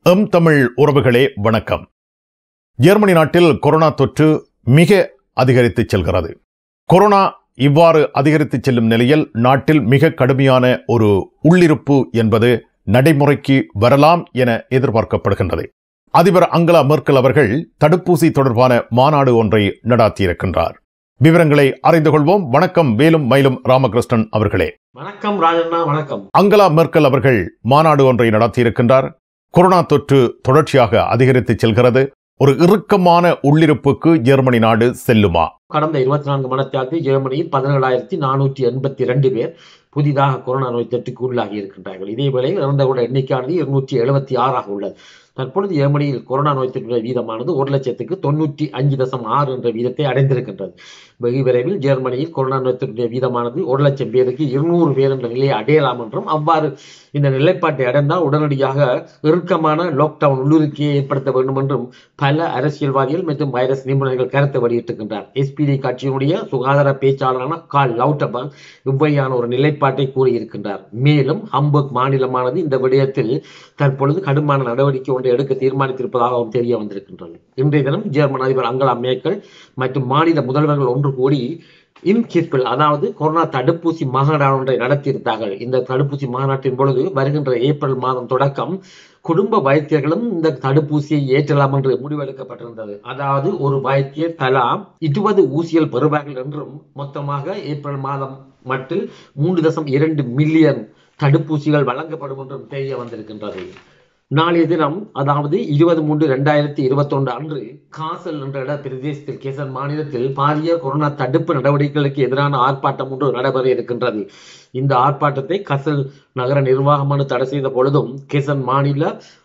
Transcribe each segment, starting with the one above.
M Tamil உறவுகளே வணக்கம் Germany நாட்டில் கொரோனா தொற்று மிக அதிகரித்து செல்கிறது கொரோனா இவ்வாறு அதிகரித்து செல்லும் நிலையில் நாட்டில் மிக கடுமையான ஒரு உள்ளிருப்பு என்பது நடைமுறைக்கு வரலாம் என எதிர்பார்க்கப்படுகின்றது அதிபர் அங்கலா மெர்க்கல் அவர்கள் தடுப்பூசி தொடர்பான மாநாடு ஒன்றை நடாத்தியிருக்கின்றார் விவரங்களை அறிந்து கொள்வோம் வணக்கம் வேலும் மயிலும் ராமகிருஷ்ணன் அவர்களே வணக்கம் ராஜண்ணா வணக்கம் அங்கலா மெர்க்கல் அவர்கள் மாநாடு ஒன்றை நடத்தியிருக்கின்றார் கொரோனா தொற்று தொடர்ச்சியாக அதிகரித்து செல்கிறது ஒரு இறுக்கமான உள்ளிருப்புக்கு ஜெர்மனி நாடு செல்லுமா கடந்த இருபத்தி நான்கு மணத்தியாவது ஜெர்மனியில் பதினேழாயிரத்தி நானூற்றி எண்பத்தி ரெண்டு பேர் புதிதாக கொரோனா நோய் தொற்றுக்கு உள்ளாகி இருக்கின்றார்கள் இதேவேளை இறந்தவர்கள் எண்ணிக்கையானது இருநூற்றி எழுபத்தி ஆறாக உள்ளது தற்பொழுது ஜெர்மனியில் கொரோனா நோய் தொற்றுடைய வீதமானது ஒரு லட்சத்துக்கு தொண்ணூற்றி அஞ்சு தசம் ஆறு என்ற வீதத்தை அடைந்திருக்கின்றது வெகு விரைவில் ஜெர்மனியில் கொரோனா நோய் தொற்றுடைய வீதமானது ஒரு லட்சம் பேருக்கு இருநூறு பேர் என்ற நிலையை அடையலாம் என்றும் அவ்வாறு இந்த நிலைப்பாட்டை அடைந்தால் உடனடியாக இறுக்கமான லாக்டவுன் உள்ளுறுக்கியை ஏற்படுத்த வேண்டும் என்றும் பல அரசியல்வாதிகள் மற்றும் வைரஸ் நிபுணர்கள் கருத்து வெளியிட்டிருக்கின்றார் எஸ்பிடி கட்சியினுடைய சுகாதார பேச்சாளரான கால் லவுட்டபர்க் இவ்வையான ஒரு நிலைப்பாட்டை கூறியிருக்கின்றார் மேலும் ஹம்பர்க் மாநிலமானது இந்த விடயத்தில் தற்பொழுது கடுமையான நடவடிக்கை ஒன்றை எடுக்க தீர்மானித்திருப்பதாகவும் தெரிய வந்திருக்கின்றது இன்றைய தினம் ஜெர்மன் அதிபர் அங்கலா மேக்கல் மற்றும் மாநில முதல்வர்கள் ஒன்று கூடி இன்கிற்பில் அதாவது கொரோனா தடுப்பூசி மாநாடு ஒன்றை நடத்தியிருந்தார்கள் இந்த தடுப்பூசி மாநாட்டின் பொழுது வருகின்ற ஏப்ரல் மாதம் தொடக்கம் குடும்ப வைத்தியர்களும் இந்த தடுப்பூசியை ஏற்றலாம் என்று முடிவெடுக்கப்பட்டிருந்தது அதாவது ஒரு வைத்தியர் தலா இருபது ஊசிகள் பெறுவார்கள் என்றும் மொத்தமாக ஏப்ரல் மாதம் மட்டில் மூன்று தசம் இரண்டு மில்லியன் தடுப்பூசிகள் வழங்கப்படும் என்றும் தெரிய வந்திருக்கின்றது நாளைய தினம் அதாவது இருபது மூன்று இரண்டாயிரத்தி இருபத்தொன்று அன்று காசல் என்ற இட பிரதேசத்தில் கேசன் மாநிலத்தில் பாரிய கொரோனா தடுப்பு நடவடிக்கைகளுக்கு எதிரான ஆர்ப்பாட்டம் ஒன்று நடைபெற இருக்கின்றது இந்த ஆர்ப்பாட்டத்தை கசல் நகர நிர்வாகமானது தடை செய்த பொழுதும் கேசன் மாநில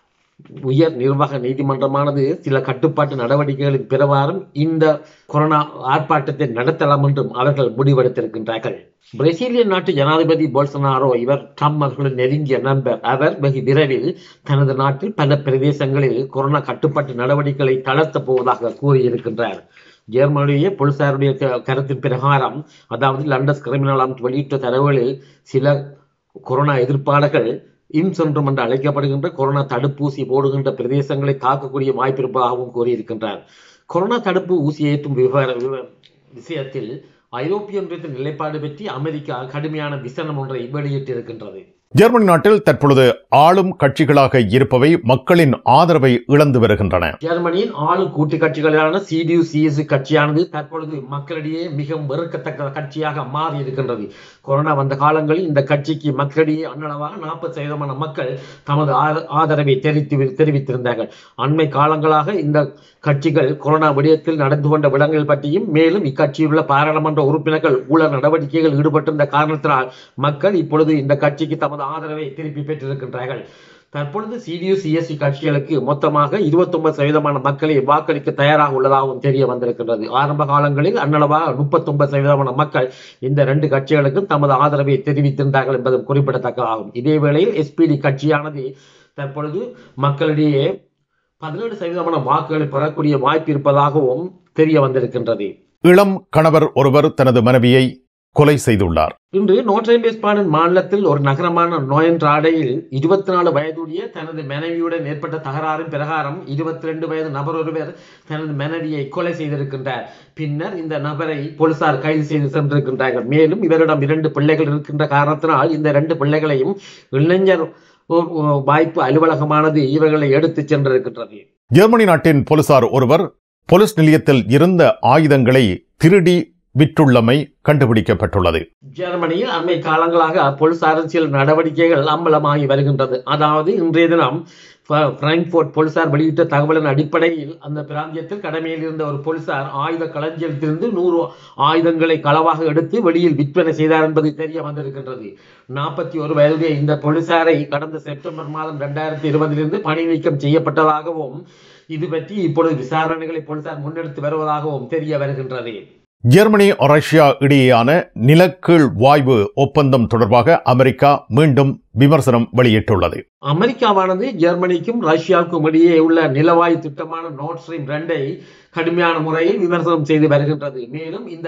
உயர் நிர்வாக நீதிமன்றமானது சில கட்டுப்பாட்டு நடவடிக்கைகளின் பிரகாரம் இந்த கொரோனா ஆர்ப்பாட்டத்தை நடத்தலாம் என்றும் அவர்கள் முடிவெடுத்திருக்கின்றார்கள் பிரேசிலிய நாட்டு ஜனாதிபதி போல்சனாரோ இவர் ட்ரம்ப் அவர்களின் நெருங்கிய நண்பர் அவர் வெகு விரைவில் தனது நாட்டில் பல பிரதேசங்களில் கொரோனா கட்டுப்பாட்டு நடவடிக்கைகளை தளர்த்தப் போவதாக கூறியிருக்கின்றார் ஜெர்மனிய போலீசாருடைய கருத்தின் பிரகாரம் அதாவது லண்டஸ் கிரிமினல் ஆம் வெளியிட்ட தரவுகளில் சில கொரோனா எதிர்ப்பாளர்கள் இம்சென்றும் என்று அழைக்கப்படுகின்ற கொரோனா தடுப்பூசி போடுகின்ற பிரதேசங்களை தாக்கக்கூடிய வாய்ப்பு இருப்பதாகவும் கூறியிருக்கின்றார் கொரோனா தடுப்பு ஊசி ஏற்றும் விவர விஷயத்தில் ஐரோப்பிய ஒன்றியத்தின் நிலைப்பாடு பற்றி அமெரிக்கா கடுமையான விசனம் ஒன்றை வெளியிட்டிருக்கின்றது ஜெர்மனி நாட்டில் தற்பொழுது ஆளும் கட்சிகளாக இருப்பவை மக்களின் ஆதரவை இழந்து வருகின்றன ஜெர்மனியின் ஆளும் கூட்டு கட்சிகளான சிடியு சிஎஸ் கட்சியானது தற்பொழுது மக்களிடையே மிகவும் வெறுக்கத்தக்க கட்சியாக மாறி இருக்கின்றது கொரோனா வந்த காலங்களில் இந்த கட்சிக்கு மக்களிடையே அன்னளவாக நாற்பது சதவீதமான மக்கள் தமது ஆதரவை தெரிவித்து தெரிவித்திருந்தார்கள் அண்மை காலங்களாக இந்த கட்சிகள் கொரோனா விடயத்தில் நடந்து கொண்ட விடங்கள் பற்றியும் மேலும் இக்கட்சியில் உள்ள பாராளுமன்ற உறுப்பினர்கள் ஊழல் நடவடிக்கைகள் ஈடுபட்டிருந்த காரணத்தினால் மக்கள் இப்பொழுது இந்த கட்சிக்கு தமது ஆதரவை திருப்பி பெற்றிருக்கின்றார்கள் தற்பொழுது சிடியு சிஎஸ்சி கட்சிகளுக்கு மொத்தமாக இருபத்தொன்பது சதவீதமான மக்களை வாக்களிக்க தயாராக உள்ளதாகவும் தெரிய வந்திருக்கின்றது ஆரம்ப காலங்களில் அன்னளவாக முப்பத்தொன்பது சதவீதமான மக்கள் இந்த ரெண்டு கட்சிகளுக்கும் தமது ஆதரவை தெரிவித்திருந்தார்கள் என்பதும் குறிப்பிடத்தக்கதாகும் இதே வேளையில் எஸ்பிடி கட்சியானது தற்பொழுது மக்களிடையே பதினேழு சதவீதமான வாக்குகளை பெறக்கூடிய வாய்ப்பு இருப்பதாகவும் தெரிய வந்திருக்கின்றது இளம் கணவர் ஒருவர் தனது மனைவியை கொலை செய்துள்ளார் இன்று நோட்ரேம்பேஸ்பானின் மாநிலத்தில் ஒரு நகரமான நோயன்றாடையில் இருபத்தி நாலு வயதுடைய தனது மனைவியுடன் ஏற்பட்ட தகராறின் பிரகாரம் இருபத்தி ரெண்டு வயது நபர் ஒருவர் தனது மனைவியை கொலை செய்திருக்கின்றார் பின்னர் இந்த நபரை போலீசார் கைது செய்து சென்றிருக்கின்றார்கள் மேலும் இவரிடம் இரண்டு பிள்ளைகள் இருக்கின்ற காரணத்தினால் இந்த இரண்டு பிள்ளைகளையும் இளைஞர் வாய்ப்பு அலுவலகமானது இவர்களை எடுத்து சென்றிருக்கின்றது ஜெர்மனி நாட்டின் போலீசார் ஒருவர் போலீஸ் நிலையத்தில் இருந்த ஆயுதங்களை திருடி விற்றுள்ளமை கண்டுபிடிக்கப்பட்டுள்ளது ஜெர்மனியில் அண்மை காலங்களாக போலீஸ் அரசியல் நடவடிக்கைகள் அம்பலமாகி வருகின்றது அதாவது இன்றைய தினம் பிராங்க்போர்ட் போலீசார் வெளியிட்ட தகவலின் அடிப்படையில் அந்த பிராந்தியத்தில் கடமையில் இருந்த ஒரு போலீசார் ஆயுத களஞ்சியத்திலிருந்து நூறு ஆயுதங்களை களவாக எடுத்து வெளியில் விற்பனை செய்தார் என்பது தெரிய வந்திருக்கின்றது நாற்பத்தி ஒரு வயதுடைய இந்த போலீசாரை கடந்த செப்டம்பர் மாதம் இரண்டாயிரத்தி இருபதிலிருந்து பணி நீக்கம் செய்யப்பட்டதாகவும் இது பற்றி இப்பொழுது விசாரணைகளை போலீசார் முன்னெடுத்து வருவதாகவும் தெரிய வருகின்றது ஜெர்மனி ரஷ்யா இடையேயான நிலக்கீழ் வாயு ஒப்பந்தம் தொடர்பாக அமெரிக்கா மீண்டும் விமர்சனம் வெளியிட்டுள்ளது அமெரிக்காவானது ஜெர்மனிக்கும் ரஷ்யாவுக்கும் இடையே உள்ள நிலவாயு திட்டமான நோட் ஸ்ட்ரீம் ரெண்டை கடுமையான முறையில் விமர்சனம் செய்து வருகின்றது மேலும் இந்த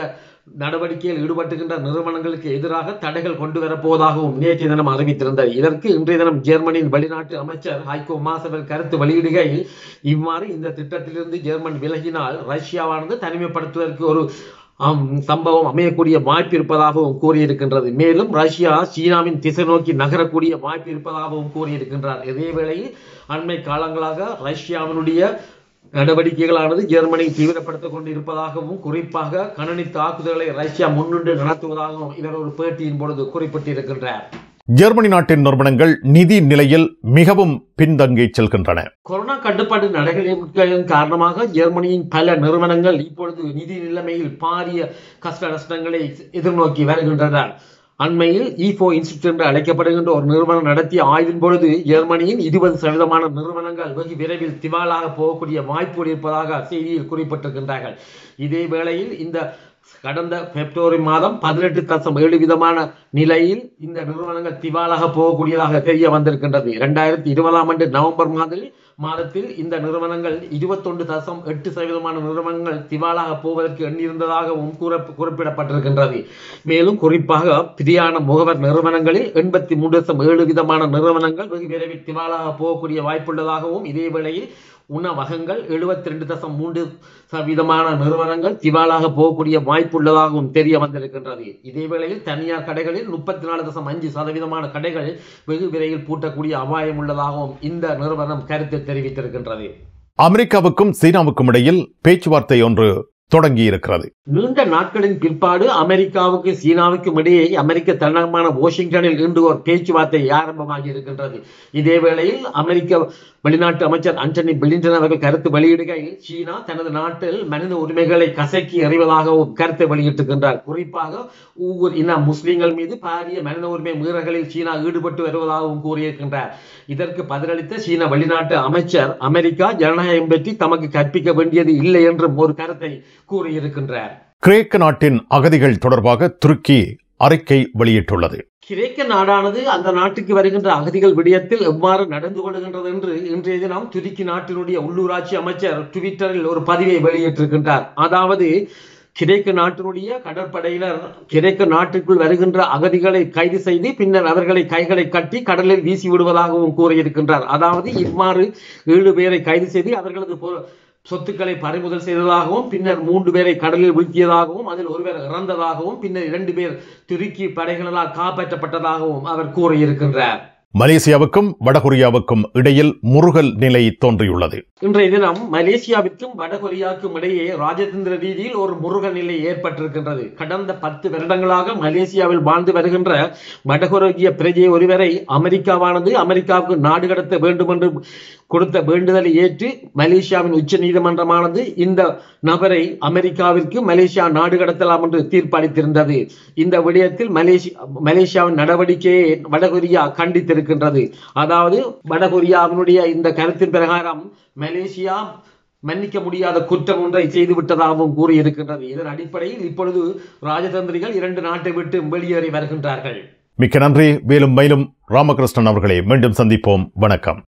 நடவடிக்கையில் ஈடுபட்டுகின்ற நிறுவனங்களுக்கு எதிராக தடைகள் கொண்டு வரப்போவதாகவும் நேற்றைய தினம் அறிவித்திருந்தது இதற்கு இன்றைய தினம் ஜெர்மனியின் வெளிநாட்டு அமைச்சர் ஹைகோ மாசவர் கருத்து வெளியிடுகையில் இவ்வாறு இந்த திட்டத்திலிருந்து ஜெர்மன் விலகினால் ரஷ்யாவானது தனிமைப்படுத்துவதற்கு ஒரு ஆம், சம்பவம் அமையக்கூடிய வாய்ப்பு இருப்பதாகவும் கூறியிருக்கின்றது மேலும் ரஷ்யா சீனாவின் திசை நோக்கி நகரக்கூடிய வாய்ப்பு இருப்பதாகவும் கூறியிருக்கின்றார் இதே வேளையில் அண்மை காலங்களாக ரஷ்யாவினுடைய நடவடிக்கைகளானது ஜெர்மனி தீவிரப்படுத்திக் கொண்டு இருப்பதாகவும் குறிப்பாக கணனி தாக்குதல்களை ரஷ்யா முன்னின்று நடத்துவதாகவும் இவர் ஒரு பேட்டியின் பொழுது குறிப்பிட்டிருக்கின்றார் ஜெர்மனி நாட்டின் நிறுவனங்கள் நிதி நிலையில் மிகவும் பின்தங்கி செல்கின்றன கொரோனா கட்டுப்பாட்டு நடைமுறைகளின் காரணமாக ஜெர்மனியின் பல நிறுவனங்கள் இப்பொழுது நிதி நிலைமையில் பாரிய கஷ்ட நஷ்டங்களை எதிர்நோக்கி வருகின்றன அண்மையில் ஈஃபோ இன்ஸ்டியூட் என்று அழைக்கப்படுகின்ற ஒரு நிறுவனம் நடத்திய ஆய்வின் பொழுது ஜெர்மனியின் இருபது சதவீதமான நிறுவனங்கள் வெகு விரைவில் திவாலாக போகக்கூடிய வாய்ப்புகள் இருப்பதாக செய்தியில் குறிப்பிட்டிருக்கின்றார்கள் இதே வேளையில் இந்த கடந்த பிப்ரவரி மாதம் பதினெட்டு தசம் ஏழு விதமான நிலையில் இந்த நிறுவனங்கள் திவாலாக போகக்கூடியதாக தெரிய வந்திருக்கின்றது இரண்டாயிரத்தி இருபதாம் ஆண்டு நவம்பர் மாதத்தில் மாதத்தில் இந்த நிறுவனங்கள் இருபத்தொன்று தசம் எட்டு சதவீதமான நிறுவனங்கள் திவாலாக போவதற்கு எண்ணியிருந்ததாகவும் கூற குறிப்பிடப்பட்டிருக்கின்றது மேலும் குறிப்பாக பிரியான முகவர் நிறுவனங்களில் எண்பத்தி மூன்று தசம் ஏழு விதமான நிறுவனங்கள் வெகு விரைவில் திவாலாக போகக்கூடிய வாய்ப்புள்ளதாகவும் இதே வேளையில் உணவகங்கள் எழுபத்தி ரெண்டு தசம் மூன்று சதவீதமான நிறுவனங்கள் திவாலாக போகக்கூடிய வாய்ப்புள்ளதாகவும் தெரிய வந்திருக்கின்றது இதே வேளையில் தனியார் கடைகளில் முப்பத்தி நாலு தசம் அஞ்சு சதவீதமான கடைகள் வெகு விரைவில் பூட்டக்கூடிய அபாயம் உள்ளதாகவும் இந்த நிறுவனம் கருத்து தெரிவித்திருக்கின்றது அமெரிக்காவுக்கும் சீனாவுக்கும் இடையில் பேச்சுவார்த்தை ஒன்று தொடங்கி இருக்கிறது நீண்ட நாட்களின் பிற்பாடு அமெரிக்காவுக்கு சீனாவுக்கும் இடையே அமெரிக்க தலைநகரமான வாஷிங்டனில் இன்று ஒரு பேச்சுவார்த்தை ஆரம்பமாகி இருக்கின்றது இதே வேளையில் அமெரிக்க வெளிநாட்டு அமைச்சர் அண்டனி பிளிண்டன் அவர்கள் கருத்து வெளியிடுகையில் சீனா தனது நாட்டில் மனித உரிமைகளை கசக்கி எறிவதாகவும் கருத்தை வெளியிட்டிருக்கின்றார் குறிப்பாக ஊர் இன முஸ்லிம்கள் மீது பாரிய மனித உரிமை மீறல்களில் சீனா ஈடுபட்டு வருவதாகவும் கூறியிருக்கின்றார் இதற்கு பதிலளித்த சீன வெளிநாட்டு அமைச்சர் அமெரிக்கா ஜனநாயகம் பற்றி தமக்கு கற்பிக்க வேண்டியது இல்லை என்றும் ஒரு கருத்தை கூறியிருக்கின்றார் கிரேக்க நாட்டின் அகதிகள் தொடர்பாக துருக்கி அறிக்கை வெளியிட்டுள்ளது கிரேக்க நாடானது அந்த நாட்டுக்கு வருகின்ற அகதிகள் விடயத்தில் எவ்வாறு நடந்து கொள்கின்றது என்று இன்றைய தினம் துருக்கி நாட்டினுடைய உள்ளூராட்சி அமைச்சர் ட்விட்டரில் ஒரு பதிவை வெளியிட்டிருக்கின்றார் அதாவது கிரேக்க நாட்டினுடைய கடற்படையினர் கிரேக்க நாட்டுக்குள் வருகின்ற அகதிகளை கைது செய்து பின்னர் அவர்களை கைகளை கட்டி கடலில் வீசி விடுவதாகவும் கூறியிருக்கின்றார் அதாவது இவ்வாறு ஏழு பேரை கைது செய்து அவர்களது பொ- சொத்துக்களை பறிமுதல் செய்ததாகவும் பின்னர் மூன்று பேரை கடலில் வீழ்த்தியதாகவும் அதில் ஒருவர் இறந்ததாகவும் பின்னர் இரண்டு பேர் துருக்கி படைகளினால் காப்பாற்றப்பட்டதாகவும் அவர் கூறியிருக்கின்றார் மலேசியாவுக்கும் வடகொரியாவுக்கும் இடையில் முருகல் நிலை தோன்றியுள்ளது இன்றைய தினம் மலேசியாவிற்கும் வடகொரியாவுக்கும் இடையே ராஜதந்திர ரீதியில் ஒரு முருக நிலை ஏற்பட்டிருக்கின்றது கடந்த பத்து வருடங்களாக மலேசியாவில் வாழ்ந்து வருகின்ற வடகொரிய பிரஜை ஒருவரை அமெரிக்காவானது அமெரிக்காவுக்கு நாடு கடத்த வேண்டும் என்று கொடுத்த வேண்டுதலை ஏற்று மலேசியாவின் உச்ச நீதிமன்றமானது இந்த நபரை அமெரிக்காவிற்கு மலேசியா நாடு கடத்தலாம் என்று தீர்ப்பளித்திருந்தது இந்த விடயத்தில் மலேசியா மலேசியாவின் நடவடிக்கையை வடகொரியா கண்டித்திருக்கின்றது அதாவது வடகொரியாவினுடைய இந்த கருத்தின் பிரகாரம் மலேசியா மன்னிக்க முடியாத குற்றம் ஒன்றை செய்துவிட்டதாகவும் கூறியிருக்கின்றது இதன் அடிப்படையில் இப்பொழுது ராஜதந்திரிகள் இரண்டு நாட்டை விட்டு வெளியேறி வருகின்றார்கள் மிக்க நன்றி வேலும் மயிலும் ராமகிருஷ்ணன் அவர்களே மீண்டும் சந்திப்போம் வணக்கம்